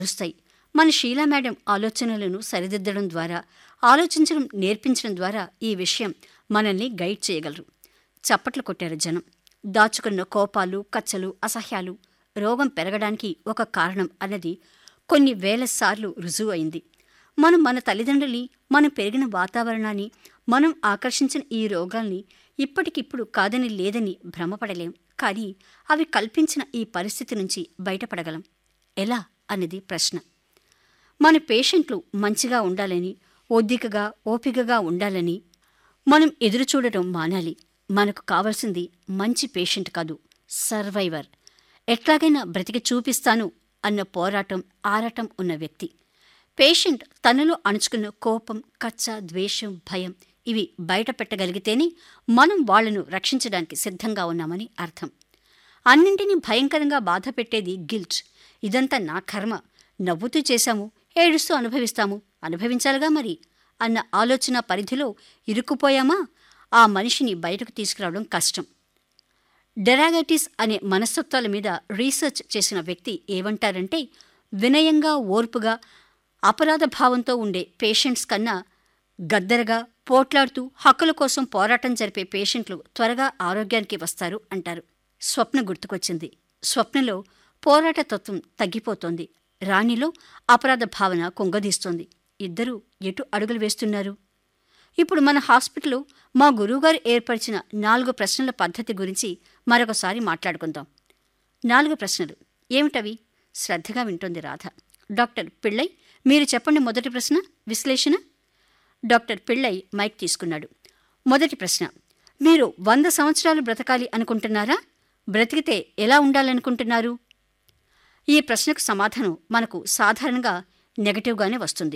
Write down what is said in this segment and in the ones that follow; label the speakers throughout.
Speaker 1: వస్తాయి మన షీలా మేడం ఆలోచనలను సరిదిద్దడం ద్వారా ఆలోచించడం నేర్పించడం ద్వారా ఈ విషయం మనల్ని గైడ్ చేయగలరు చప్పట్లు కొట్టారు జనం దాచుకున్న కోపాలు కచ్చలు అసహ్యాలు రోగం పెరగడానికి ఒక కారణం అన్నది కొన్ని వేల సార్లు రుజువు అయింది మనం మన తల్లిదండ్రుల్ని మనం పెరిగిన వాతావరణాన్ని మనం ఆకర్షించిన ఈ రోగాల్ని ఇప్పటికిప్పుడు కాదని లేదని భ్రమపడలేం కానీ అవి కల్పించిన ఈ పరిస్థితి నుంచి బయటపడగలం ఎలా అన్నది ప్రశ్న మన పేషెంట్లు మంచిగా ఉండాలని ఓద్దికగా ఓపికగా ఉండాలని మనం ఎదురుచూడటం మానాలి మనకు కావలసింది మంచి పేషెంట్ కాదు సర్వైవర్ ఎట్లాగైనా బ్రతికి చూపిస్తాను అన్న పోరాటం ఆరాటం ఉన్న వ్యక్తి పేషెంట్ తనలో అణుచుకున్న కోపం కచ్చ ద్వేషం భయం ఇవి బయట పెట్టగలిగితేనే మనం వాళ్లను రక్షించడానికి సిద్ధంగా ఉన్నామని అర్థం అన్నింటినీ భయంకరంగా బాధ పెట్టేది గిల్ట్ ఇదంతా నా కర్మ నవ్వుతూ చేశాము ఏడుస్తూ అనుభవిస్తాము అనుభవించాలిగా మరి అన్న ఆలోచన పరిధిలో ఇరుక్కుపోయామా ఆ మనిషిని బయటకు తీసుకురావడం కష్టం డెరాగటిస్ అనే మనస్తత్వాల మీద రీసెర్చ్ చేసిన వ్యక్తి ఏమంటారంటే వినయంగా ఓర్పుగా అపరాధ భావంతో ఉండే పేషెంట్స్ కన్నా గద్దరగా పోట్లాడుతూ హక్కుల కోసం పోరాటం జరిపే పేషెంట్లు త్వరగా ఆరోగ్యానికి వస్తారు అంటారు స్వప్న గుర్తుకొచ్చింది స్వప్నలో పోరాట తత్వం తగ్గిపోతోంది రాణిలో అపరాధ భావన కుంగదీస్తోంది ఇద్దరూ ఎటు అడుగులు వేస్తున్నారు ఇప్పుడు మన హాస్పిటల్లో మా గురువుగారు ఏర్పరిచిన నాలుగు ప్రశ్నల పద్ధతి గురించి మరొకసారి మాట్లాడుకుందాం నాలుగు ప్రశ్నలు ఏమిటవి శ్రద్ధగా వింటోంది రాధ డాక్టర్ పిళ్ళై మీరు చెప్పండి మొదటి ప్రశ్న విశ్లేషణ డాక్టర్ పిళ్ళై మైక్ తీసుకున్నాడు మొదటి ప్రశ్న మీరు వంద సంవత్సరాలు బ్రతకాలి అనుకుంటున్నారా బ్రతికితే ఎలా ఉండాలనుకుంటున్నారు ఈ ప్రశ్నకు సమాధానం మనకు సాధారణంగా నెగటివ్గానే వస్తుంది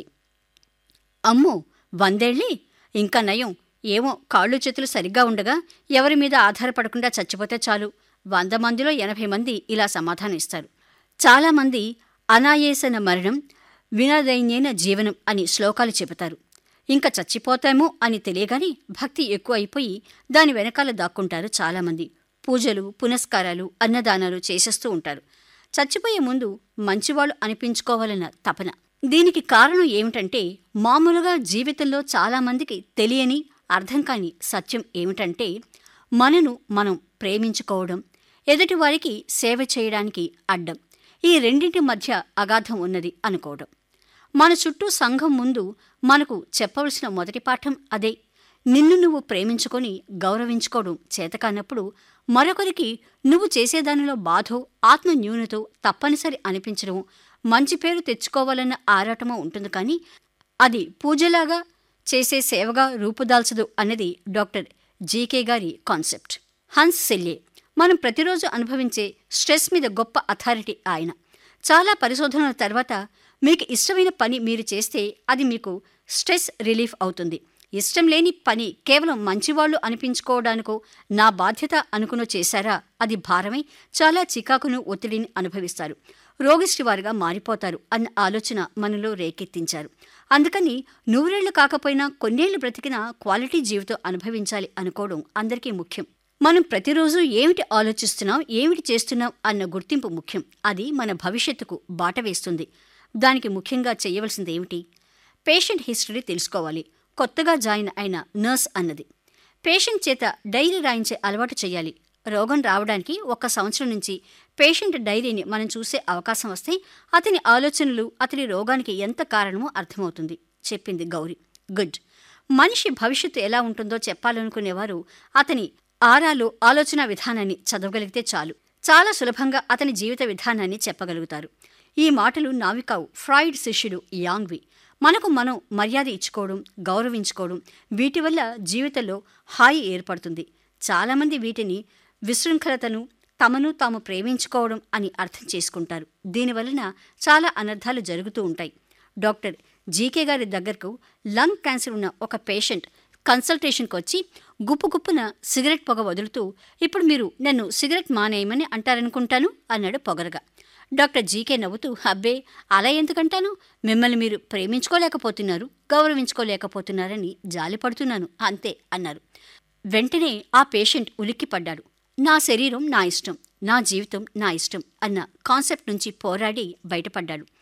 Speaker 1: అమ్మో వందేళ్ళి ఇంకా నయం ఏమో కాళ్ళు చేతులు సరిగ్గా ఉండగా ఎవరి మీద ఆధారపడకుండా చచ్చిపోతే చాలు వంద మందిలో ఎనభై మంది ఇలా సమాధానం ఇస్తారు చాలామంది అనాయేసన మరణం వినదైన్యైన జీవనం అని శ్లోకాలు చెబుతారు ఇంకా చచ్చిపోతామో అని తెలియగానే భక్తి ఎక్కువ అయిపోయి దాని వెనకాల దాక్కుంటారు చాలామంది పూజలు పునస్కారాలు అన్నదానాలు చేసేస్తూ ఉంటారు చచ్చిపోయే ముందు మంచివాళ్ళు అనిపించుకోవాలన్న తపన దీనికి కారణం ఏమిటంటే మామూలుగా జీవితంలో చాలామందికి తెలియని అర్థం కాని సత్యం ఏమిటంటే మనను మనం ప్రేమించుకోవడం ఎదుటివారికి సేవ చేయడానికి అడ్డం ఈ రెండింటి మధ్య అగాధం ఉన్నది అనుకోవడం మన చుట్టూ సంఘం ముందు మనకు చెప్పవలసిన మొదటి పాఠం అదే నిన్ను నువ్వు ప్రేమించుకొని గౌరవించుకోవడం చేతకానప్పుడు మరొకరికి నువ్వు చేసేదానిలో బాధో ఆత్మ న్యూనతో తప్పనిసరి అనిపించడం మంచి పేరు తెచ్చుకోవాలన్న ఆరాటమో ఉంటుంది కానీ అది పూజలాగా చేసే సేవగా రూపుదాల్చదు అన్నది డాక్టర్ జీకే గారి కాన్సెప్ట్ హన్స్ సెల్యే మనం ప్రతిరోజు అనుభవించే స్ట్రెస్ మీద గొప్ప అథారిటీ ఆయన చాలా పరిశోధనల తర్వాత మీకు ఇష్టమైన పని మీరు చేస్తే అది మీకు స్ట్రెస్ రిలీఫ్ అవుతుంది ఇష్టం లేని పని కేవలం మంచివాళ్లు అనిపించుకోవడానికో నా బాధ్యత అనుకునో చేశారా అది భారమై చాలా చికాకును ఒత్తిడిని అనుభవిస్తారు రోగిష్టివారుగా మారిపోతారు అన్న ఆలోచన మనలో రేకెత్తించారు అందుకని నూరేళ్లు కాకపోయినా కొన్నేళ్లు బ్రతికిన క్వాలిటీ జీవితం అనుభవించాలి అనుకోవడం అందరికీ ముఖ్యం మనం ప్రతిరోజు ఏమిటి ఆలోచిస్తున్నాం ఏమిటి చేస్తున్నాం అన్న గుర్తింపు ముఖ్యం అది మన భవిష్యత్తుకు బాట వేస్తుంది దానికి ముఖ్యంగా చేయవలసింది ఏమిటి పేషెంట్ హిస్టరీ తెలుసుకోవాలి కొత్తగా జాయిన్ అయిన నర్స్ అన్నది పేషెంట్ చేత డైరీ రాయించే అలవాటు చేయాలి రోగం రావడానికి ఒక సంవత్సరం నుంచి పేషెంట్ డైరీని మనం చూసే అవకాశం వస్తే అతని ఆలోచనలు అతని రోగానికి ఎంత కారణమో అర్థమవుతుంది చెప్పింది గౌరీ గుడ్ మనిషి భవిష్యత్తు ఎలా ఉంటుందో చెప్పాలనుకునేవారు అతని ఆరాలు ఆలోచన విధానాన్ని చదవగలిగితే చాలు చాలా సులభంగా అతని జీవిత విధానాన్ని చెప్పగలుగుతారు ఈ మాటలు నావికావు ఫ్రాయిడ్ శిష్యుడు యాంగ్వి మనకు మనం మర్యాద ఇచ్చుకోవడం గౌరవించుకోవడం వీటి వల్ల జీవితంలో హాయి ఏర్పడుతుంది చాలామంది వీటిని విశృంఖలతను తమను తాము ప్రేమించుకోవడం అని అర్థం చేసుకుంటారు దీనివలన చాలా అనర్థాలు జరుగుతూ ఉంటాయి డాక్టర్ జీకే గారి దగ్గరకు లంగ్ క్యాన్సర్ ఉన్న ఒక పేషెంట్ కన్సల్టేషన్కి వచ్చి గుప్పు గుప్పున సిగరెట్ పొగ వదులుతూ ఇప్పుడు మీరు నన్ను సిగరెట్ మానేయమని అంటారనుకుంటాను అన్నాడు పొగరగా డాక్టర్ జీకే నవ్వుతూ అబ్బే అలా ఎందుకంటాను మిమ్మల్ని మీరు ప్రేమించుకోలేకపోతున్నారు గౌరవించుకోలేకపోతున్నారని జాలిపడుతున్నాను అంతే అన్నారు వెంటనే ఆ పేషెంట్ ఉలిక్కిపడ్డాడు నా శరీరం నా ఇష్టం నా జీవితం నా ఇష్టం అన్న కాన్సెప్ట్ నుంచి పోరాడి బయటపడ్డాడు